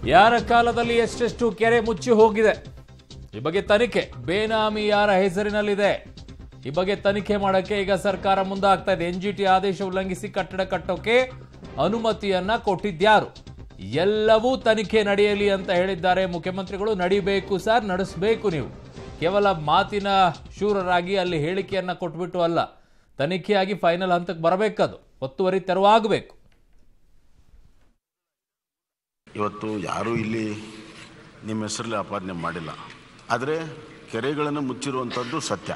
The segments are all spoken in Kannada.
ಯಾರ ಕಾಲದಲ್ಲಿ ಎಷ್ಟೆಷ್ಟು ಕೆರೆ ಮುಚ್ಚಿ ಹೋಗಿದೆ ಈ ಬಗ್ಗೆ ತನಿಖೆ ಬೇನಾಮಿ ಯಾರ ಹೆಸರಿನಲ್ಲಿದೆ ಈ ಬಗ್ಗೆ ತನಿಖೆ ಮಾಡಕ್ಕೆ ಈಗ ಸರ್ಕಾರ ಮುಂದಾಗ್ತಾ ಇದೆ ಎನ್ ಜಿ ಟಿ ಆದೇಶ ಉಲ್ಲಂಘಿಸಿ ಕಟ್ಟಡ ಕಟ್ಟೋಕೆ ಅನುಮತಿಯನ್ನ ಕೊಟ್ಟಿದ್ಯಾರು ಎಲ್ಲವೂ ತನಿಖೆ ನಡೆಯಲಿ ಅಂತ ಹೇಳಿದ್ದಾರೆ ಮುಖ್ಯಮಂತ್ರಿಗಳು ನಡಿಬೇಕು ಸರ್ ನಡೆಸಬೇಕು ನೀವು ಕೇವಲ ಮಾತಿನ ಶೂರರಾಗಿ ಅಲ್ಲಿ ಹೇಳಿಕೆಯನ್ನ ಕೊಟ್ಬಿಟ್ಟು ಅಲ್ಲ ತನಿಖೆಯಾಗಿ ಫೈನಲ್ ಹಂತಕ್ಕೆ ಬರಬೇಕದು ಒತ್ತುವರಿ ತೆರವಾಗಬೇಕು ಇವತ್ತು ಯಾರೂ ಇಲ್ಲಿ ನಿಮ್ಮ ಹೆಸರಲ್ಲಿ ಆಪಾದನೆ ಮಾಡಿಲ್ಲ ಆದರೆ ಕೆರೆಗಳನ್ನು ಮುಚ್ಚಿರುವಂಥದ್ದು ಸತ್ಯ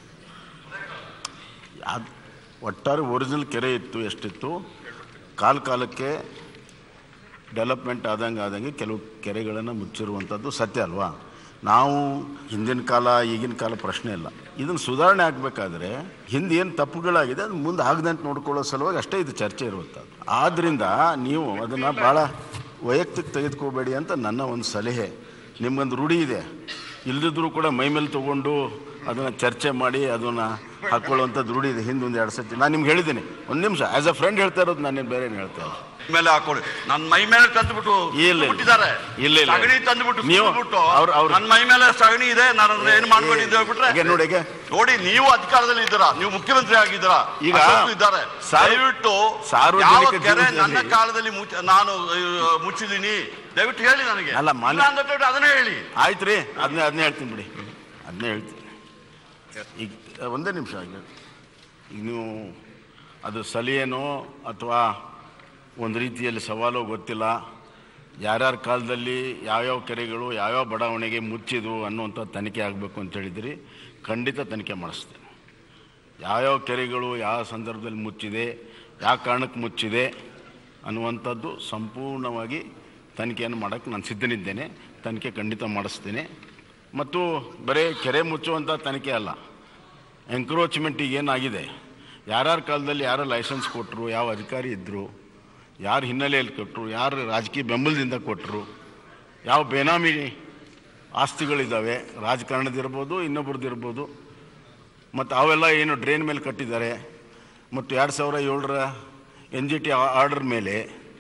ಅದು ಒಟ್ಟಾರೆ ಒರಿಜಿನಲ್ ಕೆರೆ ಇತ್ತು ಎಷ್ಟಿತ್ತು ಕಾಲ ಕಾಲಕ್ಕೆ ಡೆವಲಪ್ಮೆಂಟ್ ಆದಂಗೆ ಆದಂಗೆ ಕೆಲವು ಕೆರೆಗಳನ್ನು ಮುಚ್ಚಿರುವಂಥದ್ದು ಸತ್ಯ ಅಲ್ವಾ ನಾವು ಹಿಂದಿನ ಕಾಲ ಈಗಿನ ಕಾಲ ಪ್ರಶ್ನೆ ಇಲ್ಲ ಇದನ್ನು ಸುಧಾರಣೆ ಆಗಬೇಕಾದ್ರೆ ಹಿಂದೆ ಏನು ತಪ್ಪುಗಳಾಗಿದೆ ಅದು ಮುಂದೆ ಆಗದಂತೆ ನೋಡ್ಕೊಳ್ಳೋ ಸಲುವಾಗಿ ಅಷ್ಟೇ ಇದು ಚರ್ಚೆ ಇರುವಂಥದ್ದು ಆದ್ದರಿಂದ ನೀವು ಅದನ್ನು ಭಾಳ ವೈಯಕ್ತಿಕ ತೆಗೆದುಕೋಬೇಡಿ ಅಂತ ನನ್ನ ಒಂದು ಸಲಹೆ ನಿಮ್ಗೊಂದು ರೂಢಿ ಇದೆ ಇಲ್ಲದಿದ್ರೂ ಕೂಡ ಮೈ ಮೇಲೆ ತೊಗೊಂಡು ಅದನ್ನು ಚರ್ಚೆ ಮಾಡಿ ಅದನ್ನು ಹಾಕ್ಕೊಳ್ಳುವಂಥದ್ದು ರೂಢಿ ಇದೆ ಹಿಂದೆ ಒಂದು ಎರಡು ಸತಿ ನಾನು ನಿಮ್ಗೆ ಹೇಳಿದ್ದೀನಿ ಒಂದು ನಿಮಿಷ ಆ್ಯಸ್ ಅ ಫ್ರೆಂಡ್ ಹೇಳ್ತಾ ಇರೋದು ನಾನೇನು ಬೇರೆ ಏನು ಹೇಳ್ತಾ ಇಲ್ಲ ಮೇಲೆ ಹಾಕೊಳ್ಳಿ ನನ್ನ ಮೈ ಮೇಲೆ ತಂದ್ಬಿಟ್ಟು ಇಲ್ಲ, ಇಲ್ಲ. ಬಿಟ್ಟಿದ್ದಾರೆ ಇಲ್ಲ, ಇಲ್ಲ. ಸಗಣಿ ತಂದ್ಬಿಟ್ಟು ನೀವು- ಸುಟ್ಬಿಟ್ಟು ಅವ್ರು- ಅವ್ರು- ನನ್ನ ಮೈ ಮೇಲೆ ಸಗಣಿ ಇದೆ ನಾನು ಅದನ್ನ ಏನು ಮಾಡ್ಕೊಂಡಿದ್ದೆ ಹೇಳ್ಬಿಟ್ರೆ ಈಗ ನೋಡಿ ಈಗ ನೋಡಿ ನೀವು ಅಧಿಕಾರದಲ್ಲಿ ಇದ್ದೀರಾ ನೀವು ಮುಖ್ಯಮಂತ್ರಿ ಆಗಿದ್ದೀರಾ ಈಗ ಅಶೋಕ್ ಇದ್ದಾರೆ ಸಾರ್ವ- ದಯವಿಟ್ಟು ಸಾರ್ವಜನಿಕ ಯಾವ ಕೆರೆ ಜೀವನದಲ್ಲಿ- ನನ್ನ ಕಾಲದಲ್ಲಿ ಮುಚ್ಚ ನಾನು ಅಯ್ಯೋ, ಮುಚ್ಚಿದೀನಿ ದಯವಿಟ್ಟು ಹೇಳಿ ನನಗೆ ಅಲ್ಲ, ಮಾನ್ಯ- ಇಲ್ಲ ಅಂತ ದಯವಿಟ್ಟು ಅದನ್ನೇ ಹೇಳಿ ಆಯ್ತು ರೀ ಅದನ್ನೇ ಅದನ್ನೇ ಹೇಳ್ತೀನಿ ಬಿಡಿ ಅದನ್ನೇ ಹೇಳ್ತೀನಿ ಈಗ ಒಂದೇ ನಿಮಿಷ ಈಗ ಈಗ ನೀವು ಅದು ಸಲಿಯೇನೋ ಅಥವಾ ಒಂದು ರೀತಿಯಲ್ಲಿ ಸವಾಲು ಗೊತ್ತಿಲ್ಲ ಯಾರ್ಯಾರ ಕಾಲದಲ್ಲಿ ಯಾವ್ಯಾವ ಕೆರೆಗಳು ಯಾವ್ಯಾವ ಬಡಾವಣೆಗೆ ಮುಚ್ಚಿದ್ವು ಅನ್ನುವಂಥ ತನಿಖೆ ಆಗಬೇಕು ಅಂತ ಹೇಳಿದಿರಿ ಖಂಡಿತ ತನಿಖೆ ಮಾಡಿಸ್ತೇನೆ ಯಾವ್ಯಾವ ಕೆರೆಗಳು ಯಾವ ಸಂದರ್ಭದಲ್ಲಿ ಮುಚ್ಚಿದೆ ಯಾವ ಕಾರಣಕ್ಕೆ ಮುಚ್ಚಿದೆ ಅನ್ನುವಂಥದ್ದು ಸಂಪೂರ್ಣವಾಗಿ ತನಿಖೆಯನ್ನು ಮಾಡೋಕ್ಕೆ ನಾನು ಸಿದ್ಧನಿದ್ದೇನೆ ತನಿಖೆ ಖಂಡಿತ ಮಾಡಿಸ್ತೇನೆ ಮತ್ತು ಬರೀ ಕೆರೆ ಮುಚ್ಚುವಂಥ ತನಿಖೆ ಅಲ್ಲ ಎಂಕ್ರೋಚ್ಮೆಂಟ್ ಈಗ ಏನಾಗಿದೆ ಯಾರ್ಯಾರ ಕಾಲದಲ್ಲಿ ಯಾರು ಲೈಸೆನ್ಸ್ ಕೊಟ್ಟರು ಯಾವ ಅಧಿಕಾರಿ ಇದ್ದರು ಯಾರ ಹಿನ್ನೆಲೆಯಲ್ಲಿ ಕೊಟ್ಟರು ಯಾರು ರಾಜಕೀಯ ಬೆಂಬಲದಿಂದ ಕೊಟ್ಟರು ಯಾವ ಬೇನಾಮಿ ಆಸ್ತಿಗಳಿದ್ದಾವೆ ರಾಜಕಾರಣದಿರ್ಬೋದು ಇನ್ನೊಬ್ರದ್ದಿರ್ಬೋದು ಮತ್ತು ಅವೆಲ್ಲ ಏನು ಡ್ರೈನ್ ಮೇಲೆ ಕಟ್ಟಿದ್ದಾರೆ ಮತ್ತು ಎರಡು ಸಾವಿರ ಏಳರ ಎನ್ ಜಿ ಟಿ ಆರ್ಡರ್ ಮೇಲೆ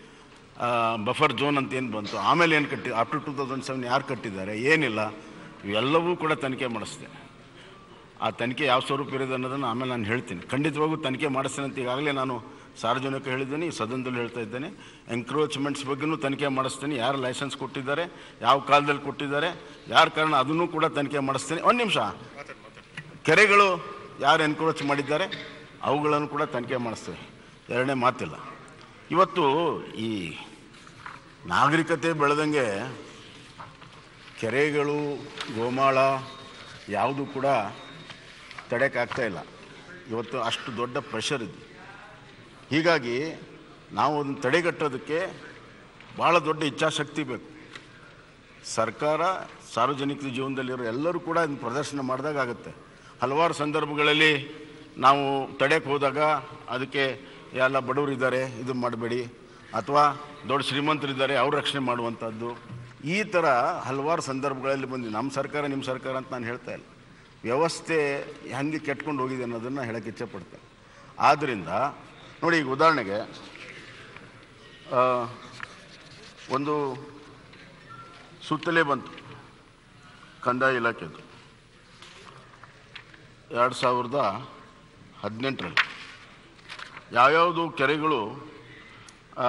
ಬಫರ್ ಝೋನ್ ಅಂತ ಏನು ಬಂತು ಆಮೇಲೆ ಏನು ಕಟ್ಟಿ up to two thousand seven ಯಾರು ಕಟ್ಟಿದ್ದಾರೆ ಏನಿಲ್ಲ ಇವೆಲ್ಲವೂ ಕೂಡ ತನಿಖೆ ಮಾಡಿಸ್ದೆ ಆ ತನಿಖೆ ಯಾವ ಸ್ವರೂಪ ಇರೋದು ಅನ್ನೋದನ್ನು ಆಮೇಲೆ ನಾನು ಹೇಳ್ತೀನಿ ಖಂಡಿತವಾಗೂ ತನಿಖೆ ಮಾಡಿಸ್ತೇನೆ ಅಂತ ಈಗಾಗಲೇ ನಾನು ಸಾರ್ವಜನಿಕ ಹೇಳಿದ್ದೀನಿ ಈ ಸದನದಲ್ಲಿ ಹೇಳ್ತಾ ಇದ್ದೇನೆ ಎಂಕ್ರೋಚ್ಮೆಂಟ್ಸ್ ಬಗ್ಗೆನೂ ತನಿಖೆ ಮಾಡಿಸ್ತೇನೆ ಯಾರು ಲೈಸೆನ್ಸ್ ಕೊಟ್ಟಿದ್ದಾರೆ ಯಾವ ಕಾಲದಲ್ಲಿ ಕೊಟ್ಟಿದ್ದಾರೆ ಯಾರ ಕಾರಣ ಅದನ್ನು ಕೂಡ ತನಿಖೆ ಮಾಡಿಸ್ತೇನೆ ಒಂದು ನಿಮಿಷ ಕೆರೆಗಳು ಯಾರು ಎನ್ಕ್ರೋಚ್ ಮಾಡಿದ್ದಾರೆ ಅವುಗಳನ್ನು ಕೂಡ ತನಿಖೆ ಮಾಡಿಸ್ತೇವೆ ಎರಡನೇ ಮಾತಿಲ್ಲ ಇವತ್ತು ಈ ನಾಗರಿಕತೆ ಬೆಳೆದಂಗೆ ಕೆರೆಗಳು ಗೋಮಾಳ ಯಾವುದು ಕೂಡ ತಡೆಯೋಕ್ಕಾಗ್ತಾ ಇಲ್ಲ ಇವತ್ತು ಅಷ್ಟು ದೊಡ್ಡ ಪ್ರೆಷರ್ ಇದೆ ಹೀಗಾಗಿ ನಾವು ಅದನ್ನು ತಡೆಗಟ್ಟೋದಕ್ಕೆ ಭಾಳ ದೊಡ್ಡ ಇಚ್ಛಾಶಕ್ತಿ ಬೇಕು ಸರ್ಕಾರ ಸಾರ್ವಜನಿಕ ಜೀವನದಲ್ಲಿರೋ ಎಲ್ಲರೂ ಕೂಡ ಅದನ್ನು ಪ್ರದರ್ಶನ ಮಾಡಿದಾಗ ಆಗುತ್ತೆ ಹಲವಾರು ಸಂದರ್ಭಗಳಲ್ಲಿ ನಾವು ತಡೆಯಕ್ಕೆ ಹೋದಾಗ ಅದಕ್ಕೆ ಎಲ್ಲ ಬಡವರಿದ್ದಾರೆ ಇದು ಮಾಡಬೇಡಿ ಅಥವಾ ದೊಡ್ಡ ಶ್ರೀಮಂತರಿದ್ದಾರೆ ಅವ್ರು ರಕ್ಷಣೆ ಮಾಡುವಂಥದ್ದು ಈ ಥರ ಹಲವಾರು ಸಂದರ್ಭಗಳಲ್ಲಿ ಬಂದು ನಮ್ಮ ಸರ್ಕಾರ ನಿಮ್ಮ ಸರ್ಕಾರ ಅಂತ ನಾನು ಹೇಳ್ತಾ ಇಲ್ಲ ವ್ಯವಸ್ಥೆ ಹೆಂಗೆ ಕೆಟ್ಕೊಂಡು ಹೋಗಿದೆ ಅನ್ನೋದನ್ನು ಹೇಳಕ್ಕೆ ಇಚ್ಛೆಪಡ್ತೇನೆ ಆದ್ದರಿಂದ ನೋಡಿ ಈಗ ಉದಾಹರಣೆಗೆ ಆ, ಒಂದು ಸುತ್ತಲೇ ಬಂತು ಕಂದಾಯ ಇಲಾಖೆದು ಎರಡು ಸಾವಿರದ ಹದಿನೆಂಟರಲ್ಲಿ ಯಾವ್ಯಾವುದು ಕೆರೆಗಳು ಆ,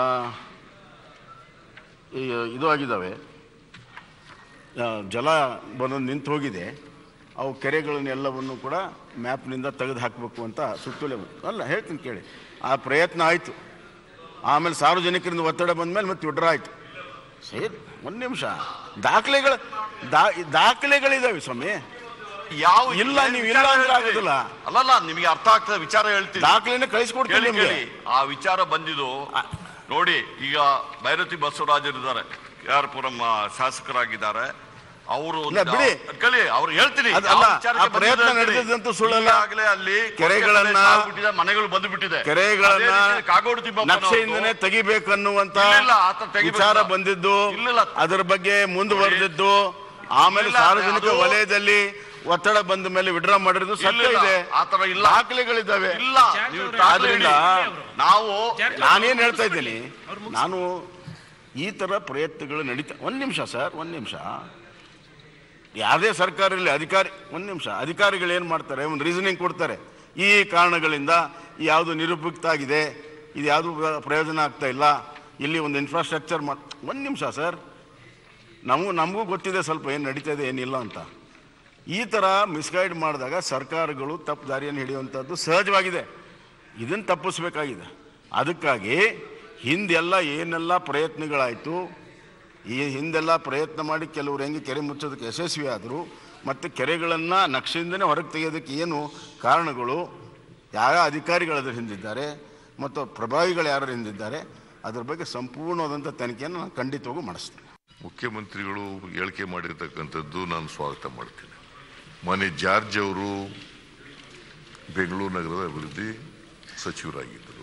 ಈ ಇದು ಆಗಿದ್ದಾವೆ ಆ, ಜಲ ಬಂದು ನಿಂತು ಹೋಗಿದೆ ಅವು ಕೆರೆಗಳನ್ನೆಲ್ಲವನ್ನು ಕೂಡ ಮ್ಯಾಪ್ನಿಂದ ತೆಗೆದು ಹಾಕಬೇಕು ಅಂತ ಸುತ್ತಲೇ ಬಂತು ಅಲ್ಲ ಹೇಳ್ತೀನಿ ಕೇಳಿ ಆ ಪ್ರಯತ್ನ ಆಯಿತು ಆಮೇಲೆ ಸಾರ್ವಜನಿಕರಿಂದ ಒತ್ತಡ ಬಂದ ಮೇಲೆ ಮತ್ತೆ ವಿಡ್ರಾ ಆಯಿತು ಸರಿ ಒಂದು ನಿಮಿಷ ದಾಖಲೆಗಳು ದಾ ದಾಖಲೆಗಳಿದಾವೆ ಸ್ವಾಮಿ ಯಾವ ಇಲ್ಲ, ನೀವು ಇಲ್ಲ ಅಂದ್ರೆ ಆಗೋದಿಲ್ಲ. ಅಲ್ಲಲ್ಲ ನಿಮಗೆ ಅರ್ಥ ಆಗ್ತದೆ ವಿಚಾರ ಹೇಳ್ತೀನಿ ದಾಖಲೆನ ಕಳಿಸ್ಕೊಡ್ತೀನಿ ಕೇಳಿ ನಿಮಗೆ ಕೇಳಿ ಆ ವಿಚಾರ ಬಂದಿದ್ದು ನೋಡಿ ಈಗ ಭೈರತಿ ಬಸವರಾಜರಿದ್ದಾರೆ ಕೆ ಆರ್ ಪುರಂ ಆ, ಶಾಸಕರಾಗಿದ್ದಾರೆ ಅವರು ಇಲ್ಲ, ಬಿಡಿ. ಕಲಿ ಅವ್ರು ಹೇಳ್ತೀನಿ ಅದು ಯಾವ ಅಲ್ಲ, ವಿಚಾರಕ್ಕೆ ಆ ಪ್ರಯತ್ನ ಬಂದಿದೆ ಹೇಳ್ತೀನಿ. ನಡೆದಿದ್ದಂತೂ ಸುಳ್ಳಲ್ಲ. ಈಗಾಗಲೇ ಅಲ್ಲಿ ಕೆರೆಗಳನ್ನ- ಸಾವು ಬಿಟ್ಟಿದೆ, ಮನೆಗಳು ಬಂದು ಬಿಟ್ಟಿದೆ ಕೆರೆಗಳನ್ನ ಅದೇ ರೀತಿ ಕಾಗೋಡು ತಿಮ್ಮಪ್ಪನವ್ರದ್ದು ನಕ್ಷೆಯಿಂದನೇ ತೆಗಿಬೇಕನ್ನುವಂತ ಇಲ್ಲ, ಆ ಥರ ತೆಗಿಬೇಕು ವಿಚಾರ ಇಲ್ಲ. ಬಂದಿದ್ದು ಇಲ್ಲ. ಅದರ ಬಗ್ಗೆ ಮುಂದುವರೆದಿದ್ದು ಆಮೇಲೆ ಇಲ್ಲ, ಸಾರ್ವಜನಿಕ ಅದು- ವಲಯದಲ್ಲಿ ಒತ್ತಡ ಬಂದ ಮೇಲೆ ವಿಡ್ರಾ ಮಾಡಿರೋದು ಸತ್ಯ ಇಲ್ಲ, ಇದೆ ಆ ಥರ ಇಲ್ಲ. ದಾಖಲೆಗಳಿದ್ದಾವೆ ಇಲ್ಲ ನೀವು ದಾಖಲೆ ಆದ್ರಿಂದ ಹೇಳಿ. ನಾವು ನಾನೇನ್ ಹೇಳ್ತಾ ಇದ್ದೀನಿ ನಾನು ಈ ಥರ ಪ್ರಯತ್ನಗಳು ನಡೀತಾ ಒಂದು ನಿಮಿಷ ಸರ್ ಒಂದು ನಿಮಿಷ ಯಾವುದೇ ಸರ್ಕಾರ ಇರಲಿ ಅಧಿಕಾರಿ ಒಂದು ನಿಮಿಷ ಅಧಿಕಾರಿಗಳು ಏನು ಮಾಡ್ತಾರೆ ಒಂದು ರೀಸನಿಂಗ್ ಕೊಡ್ತಾರೆ ಈ ಕಾರಣಗಳಿಂದ ಯಾವುದು ನಿರುಪಯುಕ್ತ ಆಗಿದೆ ಇದು ಯಾವುದು ಪ್ರಯೋಜನ ಆಗ್ತಾ ಇಲ್ಲ ಇಲ್ಲಿ ಒಂದು ಇನ್ಫ್ರಾಸ್ಟ್ರಕ್ಚರ್ ಮಾ ಒಂದು ನಿಮಿಷ ಸರ್ ನಮಗೂ ನಮಗೂ ಗೊತ್ತಿದೆ ಸ್ವಲ್ಪ ಏನು ನಡೀತಾ ಇದೆ ಏನಿಲ್ಲ ಅಂತ ಈ ಥರ ಮಿಸ್ಗೈಡ್ ಮಾಡಿದಾಗ ಸರ್ಕಾರಗಳು ತಪ್ಪು ದಾರಿಯನ್ನು ಹಿಡಿಯುವಂಥದ್ದು ಸಹಜವಾಗಿದೆ ಇದನ್ನು ತಪ್ಪಿಸ್ಬೇಕಾಗಿದೆ ಅದಕ್ಕಾಗಿ ಹಿಂದೆಲ್ಲ ಏನೆಲ್ಲ ಪ್ರಯತ್ನಗಳಾಯಿತು ಈ ಹಿಂದೆಲ್ಲ ಪ್ರಯತ್ನ ಮಾಡಿ ಕೆಲವರು ಹೆಂಗೆ ಕೆರೆ ಮುಚ್ಚೋದಕ್ಕೆ ಯಶಸ್ವಿ ಆದರು ಮತ್ತು ಕೆರೆಗಳನ್ನು ನಕ್ಷೆಯಿಂದನೇ ಹೊರಗೆ ತೆಗೆಯೋದಕ್ಕೆ ಏನು ಕಾರಣಗಳು ಯಾವ ಅಧಿಕಾರಿಗಳು ಅದರ ಹಿಂದಿದ್ದಾರೆ ಮತ್ತು ಪ್ರಭಾವಿಗಳು ಯಾರು ಹಿಂದಿದ್ದಾರೆ ಅದ್ರ ಬಗ್ಗೆ ಸಂಪೂರ್ಣವಾದಂಥ ತನಿಖೆಯನ್ನು ನಾನು ಖಂಡಿತವಾಗೂ ಮಾಡಿಸ್ತೀನಿ ಮುಖ್ಯಮಂತ್ರಿಗಳು ಹೇಳಿಕೆ ಮಾಡಿರ್ತಕ್ಕಂಥದ್ದು ನಾನು ಸ್ವಾಗತ ಮಾಡ್ತೀನಿ ಮೊನ್ನೆ ಜಾರ್ಜ್ ಅವರು ಬೆಂಗಳೂರು ನಗರದ ಅಭಿವೃದ್ಧಿ ಸಚಿವರಾಗಿದ್ದರು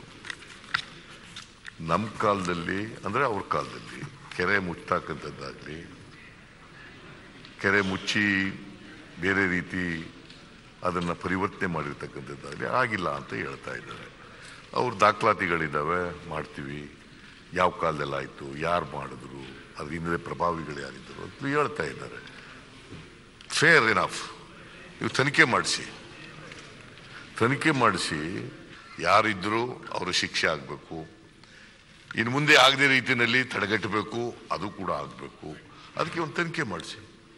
ನಮ್ಮ ಕಾಲದಲ್ಲಿ ಅಂದರೆ ಅವ್ರ ಕಾಲದಲ್ಲಿ ಕೆರೆ ಮುಚ್ತಕ್ಕಂಥದ್ದಾಗಲಿ ಕೆರೆ ಮುಚ್ಚಿ ಬೇರೆ ರೀತಿ ಅದನ್ನು ಪರಿವರ್ತನೆ ಮಾಡಿರ್ತಕ್ಕಂಥದ್ದಾಗಲಿ ಆಗಿಲ್ಲ ಅಂತ ಹೇಳ್ತಾ ಇದ್ದಾರೆ ಅವ್ರ ದಾಖಲಾತಿಗಳಿದ್ದಾವೆ ಮಾಡ್ತೀವಿ ಯಾವ ಕಾಲದಲ್ಲಿ ಆಯಿತು ಯಾರು ಮಾಡಿದ್ರು ಅದ್ರ ಹಿಂದೆ ಪ್ರಭಾವಿಗಳು ಯಾರಿದ್ದರು ಅಂತ ಹೇಳ್ತಾ ಇದ್ದಾರೆ ಫೇರ್ ಎನಫ್ ನೀವು ತನಿಖೆ ಮಾಡಿಸಿ ತನಿಖೆ ಮಾಡಿಸಿ ಯಾರಿದ್ರು ಅವರ ಶಿಕ್ಷೆ ಆಗಬೇಕು ಇನ್ನು ಮುಂದೆ ಆಗದೇ ರೀತಿಯಲ್ಲಿ ತಡೆಗಟ್ಟಬೇಕು ಅದು ಕೂಡ ಆಗಬೇಕು ಅದಕ್ಕೆ ಒಂದು ತನಿಖೆ ಮಾಡಿಸಿ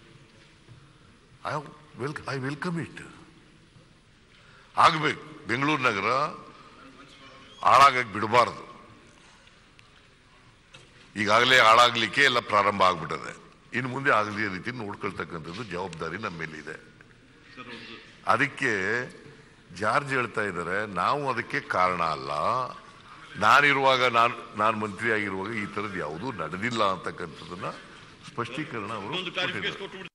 I well I welcome it ಆಗಬೇಕು ಬೆಂಗಳೂರು ನಗರ ಹಾಳಾಗಕ್ಕೆ ಬಿಡಬಾರ್ದು ಈಗಾಗಲೇ ಹಾಳಾಗ್ಲಿಕ್ಕೆ ಎಲ್ಲ ಪ್ರಾರಂಭ ಆಗ್ಬಿಟ್ಟದೆ ಇನ್ನು ಮುಂದೆ ಆಗದೇ ರೀತಿ ನೋಡ್ಕೊಳ್ತಕ್ಕಂಥದ್ದು ಜವಾಬ್ದಾರಿ ನಮ್ಮ ಮೇಲಿದೆ ಅದಕ್ಕೆ ಜಾರ್ಜ್ ಹೇಳ್ತಾ ಇದ್ದಾರೆ ನಾವು ಅದಕ್ಕೆ ಕಾರಣ ಅಲ್ಲ ನಾನಿರುವಾಗ ನಾನು ನಾನು ಮಂತ್ರಿ ಆಗಿರುವಾಗ ಈ ಥರದ್ದು ಯಾವುದೂ ನಡೆದಿಲ್ಲ ಅಂತಕ್ಕಂಥದ್ದನ್ನ ಸ್ಪಷ್ಟೀಕರಣ ಅವರು ಕೊಟ್ಟಿದ್ದಾರೆ